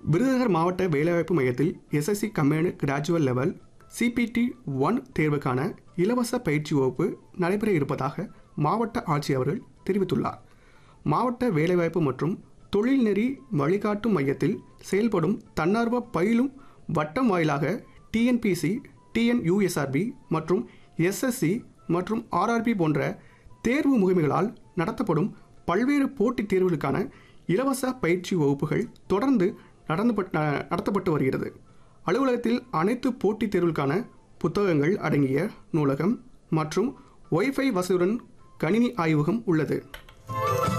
விருதுநகர் மாவட்ட வேலைவாய்ப்பு மையத்தில் SSC combine graduate level CBT one தேர்வுக்கான இலவச பயிற்சி வகுப்பு நடைபெற இருப்பதாக மாவட்ட ஆட்சியர் அவர்கள் தெரிவித்துள்ளார் மாவட்ட வேலைவாய்ப்பு மற்றும் தொழில்நெறி வழிகாட்டும் மையத்தில் செயல்படும் தன்னார்வ பயிலும் வட்டம் வாயிலாக டிஎன்பிசி டிஎன்யூஎஸ்ஆர்பி மற்றும் எஸ்எஸ்சி மற்றும் ஆர்ஆர்பி போன்ற தேர்வு முகமைகளால் நடத்தப்படும் பல்வேறு போட்டித் தேர்வுகளுக்கான இலவச பயிற்சி வகுப்புகள் தொடர்ந்து நடந்து நடத்தப்பட்டு வருகிறது அலுவலகத்தில் அனைத்து போட்டித் தேர்வுகளுக்கான புத்தகங்கள் அடங்கிய நூலகம் மற்றும் ஒய்ஃபை வசதியுடன் கணினி ஆய்வகம் உள்ளது